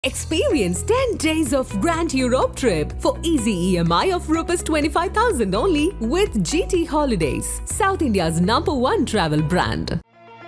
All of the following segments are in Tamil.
Experience 10 days of Grand Europe trip for easy EMI of Rs 25,000 only with GT Holidays, South India's number one travel brand.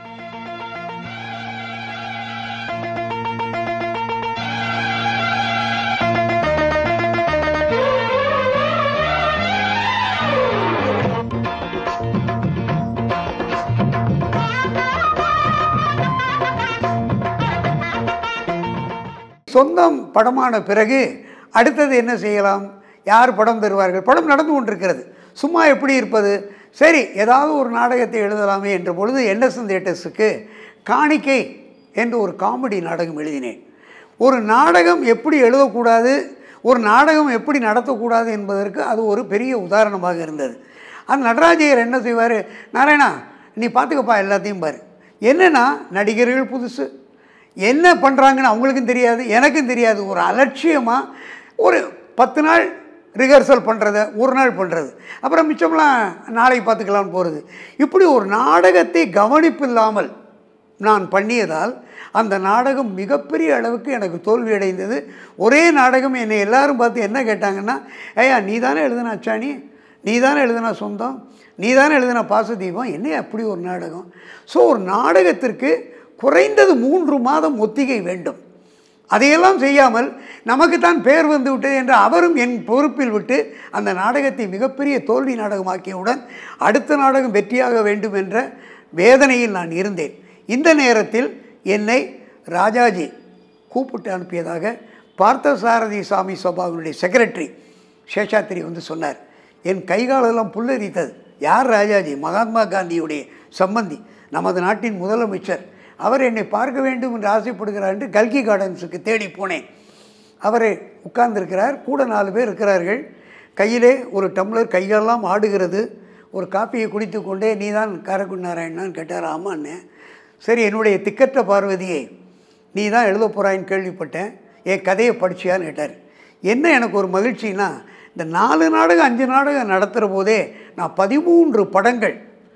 சொந்தம் படமான பிறகு அடுத்தது என்ன செய்யலாம் யார் படம் தருவார்கள் படம் நடந்து கொண்டிருக்கிறது சும்மா எப்படி இருப்பது சரி ஏதாவது ஒரு நாடகத்தை எழுதலாமே என்ற பொழுது என்எஸ்என் தியேட்டர்ஸுக்கு காணிக்கை என்று ஒரு காமெடி நாடகம் எழுதினேன் ஒரு நாடகம் எப்படி எழுதக்கூடாது ஒரு நாடகம் எப்படி நடத்தக்கூடாது என்பதற்கு அது ஒரு பெரிய உதாரணமாக இருந்தது அந்த நடராஜையர் என்ன செய்வார் நாராயணா நீ பார்த்துக்கப்பா எல்லாத்தையும் பாரு என்னென்னா நடிகர்கள் புதுசு என்ன பண்ணுறாங்கன்னு அவங்களுக்கும் தெரியாது எனக்கும் தெரியாது ஒரு அலட்சியமாக ஒரு பத்து நாள் ரிஹர்சல் பண்ணுறத ஒரு நாள் பண்ணுறது அப்புறம் மிச்சம்லாம் நாளைக்கு பார்த்துக்கலாம்னு போகிறது இப்படி ஒரு நாடகத்தை கவனிப்பில்லாமல் நான் பண்ணியதால் அந்த நாடகம் மிகப்பெரிய அளவுக்கு எனக்கு தோல்வி அடைந்தது ஒரே நாடகம் என்னை எல்லாரும் பார்த்து என்ன கேட்டாங்கன்னா ஐயா நீ தானே எழுதுன அச்சாணி நீ தானே எழுதுன சொந்தம் நீ தானே எழுதுன பாசதீபம் என்ன அப்படி ஒரு நாடகம் ஸோ ஒரு நாடகத்திற்கு குறைந்தது மூன்று மாதம் ஒத்திகை வேண்டும் அதையெல்லாம் செய்யாமல் நமக்குத்தான் பேர் வந்து விட்டது என்று அவரும் என் பொறுப்பில் விட்டு அந்த நாடகத்தை மிகப்பெரிய தோல்வி நாடகமாக்கியவுடன் அடுத்த நாடகம் வெற்றியாக வேண்டும் என்ற வேதனையில் நான் இருந்தேன் இந்த நேரத்தில் என்னை ராஜாஜி கூப்பிட்டு அனுப்பியதாக பார்த்தசாரதி சாமி சபாவினுடைய செக்ரட்டரி சேஷாத்திரி வந்து சொன்னார் என் கைகாலெல்லாம் புல்லரித்தது யார் ராஜாஜி மகாத்மா காந்தியுடைய சம்பந்தி நமது நாட்டின் முதலமைச்சர் அவர் என்னை பார்க்க வேண்டும் என்று ஆசைப்படுகிறார் என்று கல்கி கார்டன்ஸுக்கு தேடி போனேன் அவரை உட்கார்ந்திருக்கிறார் கூட நாலு பேர் இருக்கிறார்கள் கையிலே ஒரு டம்ளர் கையெல்லாம் ஆடுகிறது ஒரு காப்பியை குடித்து கொண்டே நீ தான் காரக்குடி நாராயணான்னு கேட்டார் ஆமாண்ணே சரி என்னுடைய திக்கற்ற பார்வதியை நீ தான் எழுத போகிறாயின்னு கேள்விப்பட்டேன் என் கதையை படிச்சியான்னு கேட்டார் என்ன எனக்கு ஒரு மகிழ்ச்சின்னா இந்த நாலு நாடகம் அஞ்சு நாடகம் நடத்துகிற போதே நான் பதிமூன்று படங்கள்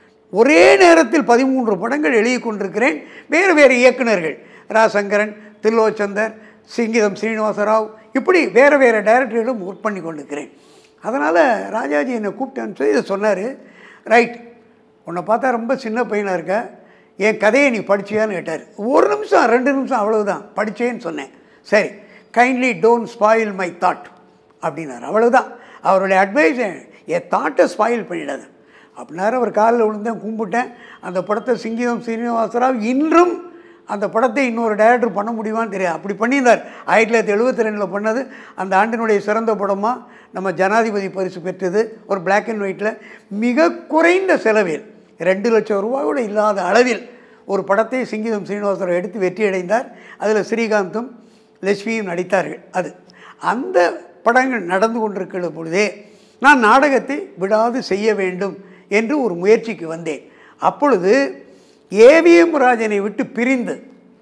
ஒரே நேரத்தில் பதிமூன்று படங்கள் எழுதி கொண்டிருக்கிறேன் வேறு வேறு இயக்குநர்கள் ராசங்கரன் தில்லோச்சந்தர் சிங்கிதம் ஸ்ரீனிவாசராவ் இப்படி வேறு வேறு டைரக்டர்களும் ஒர்க் பண்ணி கொண்டிருக்கிறேன் அதனால் ராஜாஜி என்னை கூப்பிட்டு அனுப்பிச்சு இதை சொன்னார் ரைட் உன்னை பார்த்தா ரொம்ப சின்ன பையனாக இருக்க என் கதையை நீ படிச்சியான்னு கேட்டார் ஒரு நிமிஷம் ரெண்டு நிமிஷம் அவ்வளவுதான் படித்தேன்னு சொன்னேன் சரி kindly don't spoil my thought அப்படின்னார் அவ்வளவுதான் அவருடைய அட்வைஸ் என் தாட்டை ஸ்பாயில் பண்ணிடாது அப்படின்னாரு அவர் காலில் விழுந்தேன் கும்பிட்டேன் அந்த படத்தை சிங்கிதம் சீனிவாசராவ் இன்றும் அந்த படத்தை இன்னொரு டைரக்டர் பண்ண முடியுமான்னு தெரியாது அப்படி பண்ணியிருந்தார் ஆயிரத்தி தொள்ளாயிரத்தி எழுபத்தி ரெண்டில் பண்ணது அந்த ஆண்டினுடைய சிறந்த படமாக நம்ம ஜனாதிபதி பரிசு பெற்றது ஒரு பிளாக் அண்ட் ஒயிட்டில் மிக குறைந்த செலவில் ரெண்டு லட்சம் ரூபா கூட இல்லாத அளவில் ஒரு படத்தை சிங்கிதம் சீனிவாசராவ் எடுத்து வெற்றி அடைந்தார் அதில் ஸ்ரீகாந்தும் லட்சுமியும் நடித்தார்கள் அது அந்த படங்கள் நடந்து கொண்டிருக்கிற பொழுதே நான் நாடகத்தை விடாது செய்ய வேண்டும் என்று ஒரு முயற்சிக்கு வந்தேன் அப்பொழுது ஏவிஎம் ராஜனை விட்டு பிரிந்து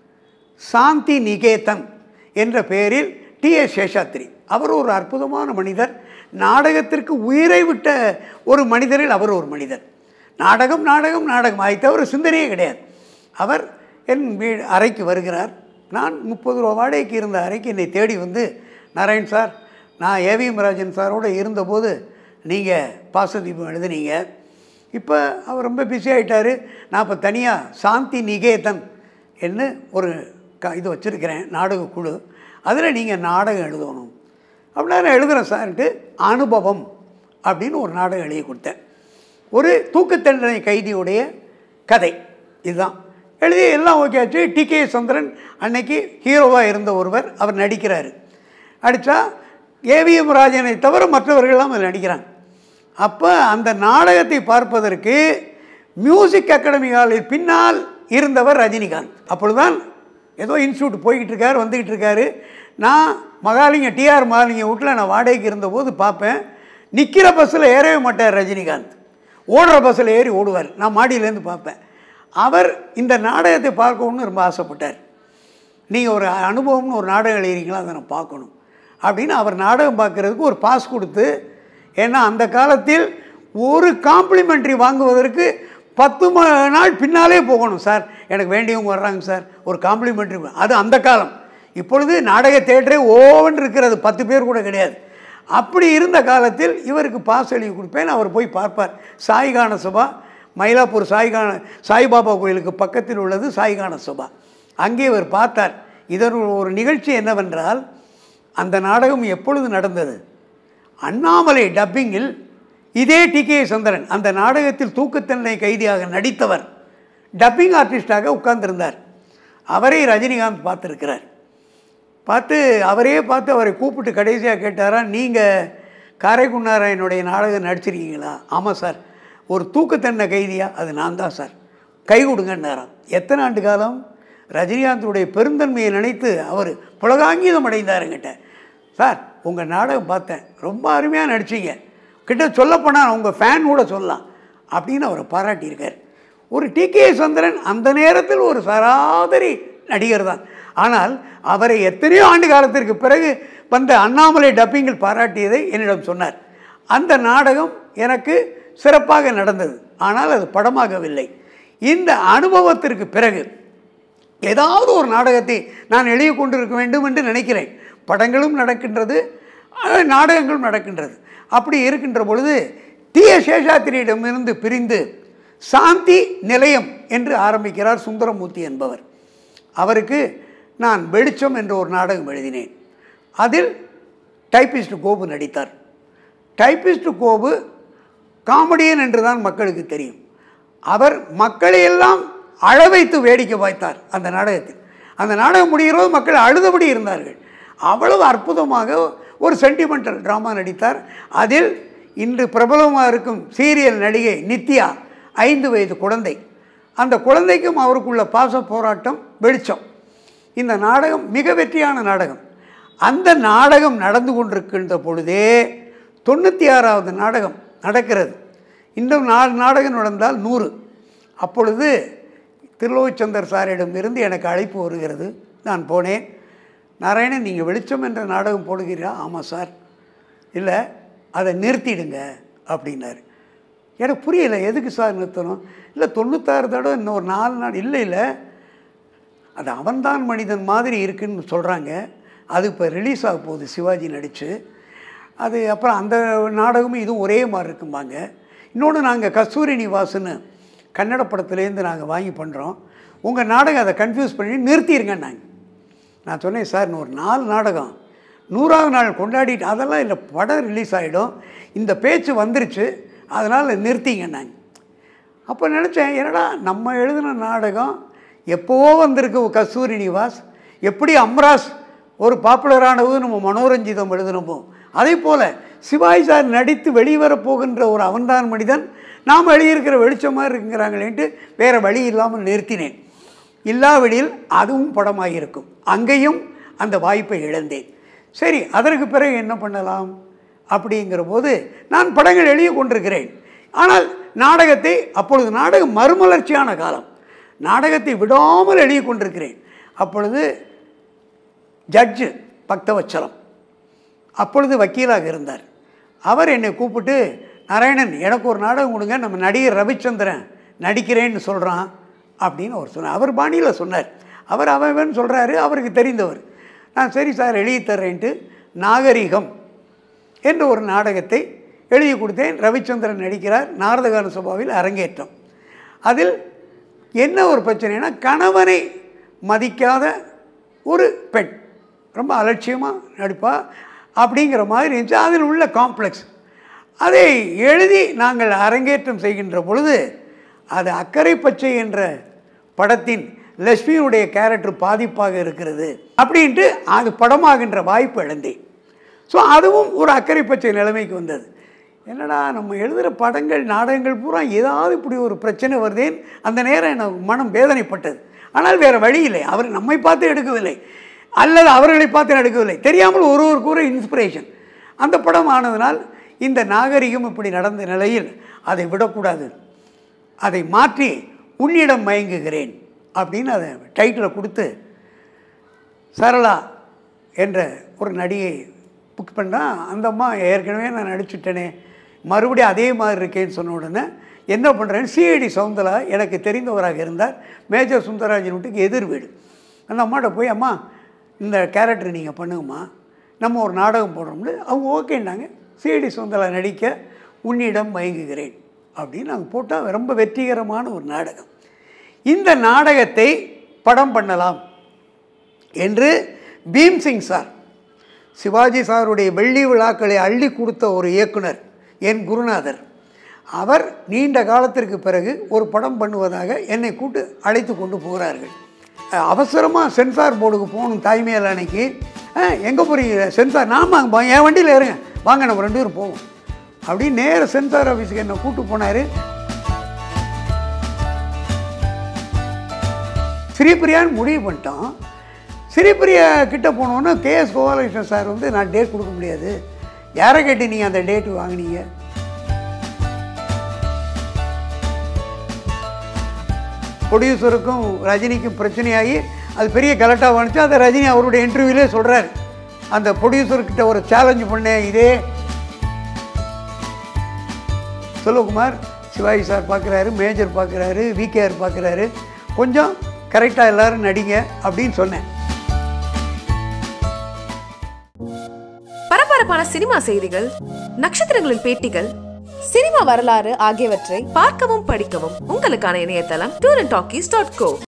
சாந்தி நிகேதன் என்ற பெயரில் டி எஸ் சேஷாத்ரி அவர் ஒரு அற்புதமான மனிதர் நாடகத்திற்கு உயிரை விட்ட ஒரு மனிதரில் அவர் ஒரு மனிதர் நாடகம் நாடகம் நாடகம் அதை தவிர சிந்தனையே கிடையாது அவர் என் வீ அறைக்கு வருகிறார் நான் முப்பது ரூபா வாடகைக்கு இருந்த அறைக்கு என்னை தேடி வந்து நாராயண் சார் நான் ஏவிஎம் ராஜன் சாரோடு இருந்தபோது நீங்கள் பாசதீபம் எழுதுனீங்க இப்போ அவர் ரொம்ப பிஸி ஆகிட்டார் நான் இப்போ தனியாக சாந்தி நிகேதன் என்று ஒரு க இது வச்சுருக்கிறேன் நாடக குழு அதில் நீங்கள் நாடகம் எழுதணும் அப்படின்னா நான் எழுதுகிறேன் சார்ன்ட்டு அனுபவம் அப்படின்னு ஒரு நாடகம் எழுதி கொடுத்தேன் ஒரு தூக்குத்தண்டனை கைதியுடைய கதை இதுதான் எழுதி எல்லாம் ஓகே ஆச்சு டி கே சந்திரன் அன்னைக்கு ஹீரோவாக இருந்த ஒருவர் அவர் நடிக்கிறார் அடித்தா ஏவிஎம் ராஜனை தவிர மற்றவர்கள்லாம் அதில் நடிக்கிறாங்க அப்போ அந்த நாடகத்தை பார்ப்பதற்கு மியூசிக் அகாடமி ஹாலில் பின்னால் இருந்தவர் ரஜினிகாந்த் அப்பொழுதுதான் ஏதோ இன்ஸ்டியூட் போய்கிட்டு இருக்கார் வந்துக்கிட்டு இருக்காரு நான் மகாலிங்க டிஆர் மகாலிங்க வீட்டில் நான் வாடகைக்கு இருந்தபோது பார்ப்பேன் நிற்கிற பஸ்ஸில் ஏறவே மாட்டார் ரஜினிகாந்த் ஓடுற பஸ்ஸில் ஏறி ஓடுவார் நான் மாடியிலேருந்து பார்ப்பேன் அவர் இந்த நாடகத்தை பார்க்கணும்னு ரொம்ப ஆசைப்பட்டார் நீங்கள் ஒரு அனுபவம்னு ஒரு நாடகம் எழுதுறீங்களா அதை நான் பார்க்கணும் அப்படின்னு அவர் நாடகம் பார்க்குறதுக்கு ஒரு பாஸ் கொடுத்து ஏன்னா அந்த காலத்தில் ஒரு காம்ப்ளிமெண்ட்ரி வாங்குவதற்கு பத்து நாள் பின்னாலே போகணும் சார் எனக்கு வேண்டியவங்க வர்றாங்க சார் ஒரு காம்ப்ளிமெண்ட்ரி அது அந்த காலம் இப்பொழுது நாடக தேட்டரே ஓவன் இருக்கிறது பத்து பேர் கூட கிடையாது அப்படி இருந்த காலத்தில் இவருக்கு பாஸ் எழுதி கொடுப்பேன் அவர் போய் பார்ப்பார் சாய்கான சபா மயிலாப்பூர் சாய்கான சாய்பாபா கோயிலுக்கு பக்கத்தில் உள்ளது சாய்கான சபா அங்கே இவர் பார்த்தார் இதன் ஒரு நிகழ்ச்சி என்னவென்றால் அந்த நாடகம் எப்பொழுது நடந்தது அண்ணாமலை டப்பிங்கில் இதே டி கே சந்திரன் அந்த நாடகத்தில் தூக்குத்தண்டனை கைதியாக நடித்தவர் டப்பிங் ஆர்டிஸ்டாக உட்கார்ந்திருந்தார் அவரை ரஜினிகாந்த் பார்த்துருக்கிறார் பார்த்து அவரே பார்த்து அவரை கூப்பிட்டு கடைசியாக கேட்டாரா நீங்கள் காரைக்குன்னாராயனுடைய நாடகம் நடிச்சிருக்கீங்களா ஆமாம் சார் ஒரு தூக்குத்தண்டனை கைதியா அது நான் தான் சார் கை கொடுங்கன்னாராம் எத்தனை ஆண்டு காலம் ரஜினிகாந்துடைய பெருந்தன்மையை நினைத்து அவர் புலகாங்கீதம் அடைந்தாருங்கிட்ட சார் உங்கள் நாடகம் பார்த்தேன் ரொம்ப அருமையாக நடிச்சீங்க கிட்ட சொல்லப்போனால் உங்கள் ஃபேன் கூட சொல்லலாம் அப்படின்னு அவரை பாராட்டியிருக்கார் ஒரு டி கே சந்திரன் அந்த நேரத்தில் ஒரு சராதரி நடிகர் தான் ஆனால் அவரை எத்தனையோ ஆண்டு காலத்திற்கு பிறகு வந்த அண்ணாமலை டப்பிங்கில் பாராட்டியதை என்னிடம் சொன்னார் அந்த நாடகம் எனக்கு சிறப்பாக நடந்தது ஆனால் அது படமாகவில்லை இந்த அனுபவத்திற்கு பிறகு ஏதாவது ஒரு நாடகத்தை நான் எழுதி கொண்டிருக்க வேண்டும் என்று நினைக்கிறேன் படங்களும் நடக்கின்றது அஹ், நாடகங்களும் நடக்கின்றது அப்படி இருக்கின்ற பொழுது டி எஸ் சேஷாத்திரியிடமிருந்து பிரிந்து சாந்தி நிலையம் என்று ஆரம்பிக்கிறார் சுந்தரமூர்த்தி என்பவர் அவருக்கு நான் வெளிச்சம் என்ற ஒரு நாடகம் எழுதினேன் அதில் டைப்பிஸ்ட் கோபு நடித்தார் டைப்பிஸ்ட் கோபு காமெடியன் என்று தான் மக்களுக்கு தெரியும் அவர் மக்களையெல்லாம் அழ வைத்து வேடிக்கை வாய்த்தார் அந்த நாடகத்தில் அந்த நாடகம் முடிகிறபோது மக்கள் அழுதபடி இருந்தார்கள் அவ்வளவு அற்புதமாக ஒரு சென்டிமெண்டல் ட்ராமா நடித்தார் அதில் இன்று பிரபலமாக இருக்கும் சீரியல் நடிகை நித்யா ஐந்து வயது குழந்தை அந்த குழந்தைக்கும் அவருக்குள்ள பாச போராட்டம் வெளிச்சம் இந்த நாடகம் மிக வெற்றியான நாடகம் அந்த நாடகம் நடந்து கொண்டிருக்கின்ற பொழுதே தொண்ணூற்றி ஆறாவது நாடகம் நடக்கிறது இன்னும் நாலு நாடகம் நடந்தால் நூறு அப்பொழுது திருலோச்சந்தர் சாரிடம் இருந்து எனக்கு அழைப்பு வருகிறது நான் போனேன் நாராயணன் நீங்கள் வெளிச்சம் என்ற நாடகம் போடுகிறீரா ஆமாம் சார் இல்லை அதை நிறுத்திடுங்க அப்படின்னாரு எனக்கு புரியல எதுக்கு சார் நிறுத்தணும் இல்லை தொண்ணூத்தாறு தடவை இன்னும் ஒரு நாலு நாள் இல்லை இல்லை அது அவன்தான் மனிதன் மாதிரி இருக்குன்னு சொல்கிறாங்க அது இப்போ ரிலீஸ் ஆக போகுது சிவாஜி நடித்து அது அப்புறம் அந்த நாடகமும் இதுவும் ஒரே மாதிரி இருக்கும்பாங்க இன்னொன்று நாங்கள் கஸ்தூரி நிவாஸ்னு கன்னட படத்துலேருந்து நாங்கள் வாங்கி பண்ணுறோம் உங்கள் நாடகம் அதை கன்ஃபியூஸ் பண்ணி நிறுத்திடுங்கன்னாங்க நான் சொன்னேன் சார் இன்னும் ஒரு நாலு நாடகம் நூறாவது நாள் கொண்டாடிட்டு அதெல்லாம் இல்லை படம் ரிலீஸ் ஆகிடும் இந்த பேச்சு வந்துருச்சு அதனால் நிறுத்திங்கன்னாங்க அப்போ நினச்சேன் என்னடா நம்ம எழுதின நாடகம் எப்போவோ வந்திருக்கு கஸ்தூரி நிவாஸ் எப்படி அம்ராஸ் ஒரு பாப்புலரானது நம்ம மனோரஞ்சிதம் எழுதினமோ அதே போல் சிவாஜி சார் நடித்து வெளிவரப் போகின்ற ஒரு அவன்தான் மனிதன் நாம் எழுதியிருக்கிற வெளிச்சமாக இருக்குங்கிறாங்களேன்ட்டு வேறு வழி இல்லாமல் நிறுத்தினேன் இல்லாவிடில் அதுவும் படமாக இருக்கும் அங்கேயும் அந்த வாய்ப்பை இழந்தேன் சரி அதற்கு பிறகு என்ன பண்ணலாம் அப்படிங்கிற போது நான் படங்கள் எழுதி கொண்டிருக்கிறேன் ஆனால் நாடகத்தை அப்பொழுது நாடகம் மறுமலர்ச்சியான காலம் நாடகத்தை விடாமல் எழுதி கொண்டிருக்கிறேன் அப்பொழுது ஜட்ஜு பக்தவச்சலம் அப்பொழுது வக்கீலாக இருந்தார் அவர் என்னை கூப்பிட்டு நாராயணன் எனக்கு ஒரு நாடகம் கொடுங்க நம்ம நடிகர் ரவிச்சந்திரன் நடிக்கிறேன்னு சொல்கிறான் அப்படின்னு அவர் சொன்னார் அவர் பாணியில் சொன்னார் அவர் அவன் சொல்கிறாரு அவருக்கு தெரிந்தவர் நான் சரி சார் எழுதி தர்றேன்ட்டு நாகரிகம் என்ற ஒரு நாடகத்தை எழுதி கொடுத்தேன் ரவிச்சந்திரன் நடிக்கிறார் நாரதகான சபாவில் அரங்கேற்றம் அதில் என்ன ஒரு பிரச்சனைனா கணவனை மதிக்காத ஒரு பெண் ரொம்ப அலட்சியமாக நடிப்பா அப்படிங்கிற மாதிரி இருந்துச்சு அதில் உள்ள காம்ப்ளெக்ஸ் அதை எழுதி நாங்கள் அரங்கேற்றம் செய்கின்ற பொழுது அது அக்கறை பச்சை என்ற படத்தின் லட்சுமியுடைய கேரக்டர் பாதிப்பாக இருக்கிறது அப்படின்ட்டு அது படமாகின்ற வாய்ப்பு இழந்தேன் ஸோ அதுவும் ஒரு அக்கறை பச்சை நிலைமைக்கு வந்தது என்னடா நம்ம எழுதுகிற படங்கள் நாடகங்கள் பூரா ஏதாவது இப்படி ஒரு பிரச்சனை வருதேன் அந்த நேரம் எனக்கு மனம் வேதனைப்பட்டது ஆனால் வேறு வழி இல்லை அவர் நம்மை பார்த்து எடுக்கவில்லை அல்லது அவர்களை பார்த்து எடுக்கவில்லை தெரியாமல் ஒருவருக்கு ஒரு இன்ஸ்பிரேஷன் அந்த படம் ஆனதுனால் இந்த நாகரிகம் இப்படி நடந்த நிலையில் அதை விடக்கூடாது அதை மாற்றி உன்னிடம் மயங்குகிறேன் அப்படின்னு அதை டைட்டிலை கொடுத்து சரளா என்ற ஒரு நடிகை புக் பண்ணால் அந்த அம்மா ஏற்கனவே நான் நடிச்சுட்டேனே மறுபடியும் அதே மாதிரி இருக்கேன்னு சொன்ன உடனே என்ன பண்ணுறேன்னு சிஐடி சவுந்தலா எனக்கு தெரிந்தவராக இருந்தார் மேஜர் சுந்தரராஜன் வீட்டுக்கு எதிர் வீடு அந்த அம்மாட்ட போய் அம்மா இந்த கேரக்டர் நீங்கள் பண்ணுங்கம்மா நம்ம ஒரு நாடகம் போடுறோம்னு அவங்க ஓகேன்னாங்க சிஐடி சுந்தலா நடிக்க உன்னிடம் மயங்குகிறேன் அப்படின்னு நாங்கள் போட்டால் ரொம்ப வெற்றிகரமான ஒரு நாடகம் இந்த நாடகத்தை படம் பண்ணலாம் என்று பீம்சிங் சார் சிவாஜி சாருடைய வெள்ளி விழாக்களை அள்ளி கொடுத்த ஒரு இயக்குனர் என் குருநாதர் அவர் நீண்ட காலத்திற்கு பிறகு ஒரு படம் பண்ணுவதாக என்னை கூட்டு அழைத்து கொண்டு போகிறார்கள் அவசரமாக சென்சார் போர்டுக்கு போகணும் தாய்மையால் அன்னைக்கு எங்கே போகிறீங்க சென்சார் நாம என் வண்டியில் இருங்க வாங்க நம்ம ரெண்டு பேரும் போவோம் அப்படின்னு நேர சென்சார் ஆஃபீஸுக்கு என்னை கூட்டு போனார் ஸ்ரீபிரியான்னு முடிவு பண்ணிட்டோம் ஸ்ரீபிரியா கிட்ட போனோன்னே கேஎஸ் கோபாலகிருஷ்ணன் சார் வந்து நான் டேட் கொடுக்க முடியாது யாரை கேட்டு நீங்கள் அந்த டேட்டு வாங்கினீங்க ப்ரொடியூசருக்கும் ரஜினிக்கும் பிரச்சனையாகி அது பெரிய கலட்டாக வந்துச்சு அதை ரஜினி அவருடைய இன்டர்வியூலே சொல்கிறார் அந்த ப்ரொடியூசர்கிட்ட ஒரு சேலஞ்சு பண்ணேன் இதே செல்வகுமார் சிவாஜி சார் பார்க்குறாரு மேஜர் பார்க்குறாரு விகேஆர் பார்க்குறாரு கொஞ்சம் கரெக்டாக எல்லோரும் நடிங்க அப்படின்னு சொன்னேன் பரபரப்பான சினிமா செய்திகள் நட்சத்திரங்களின் பேட்டிகள் சினிமா வரலாறு ஆகியவற்றை பார்க்கவும் படிக்கவும் உங்களுக்கான இணையதளம் tour and talkies dot go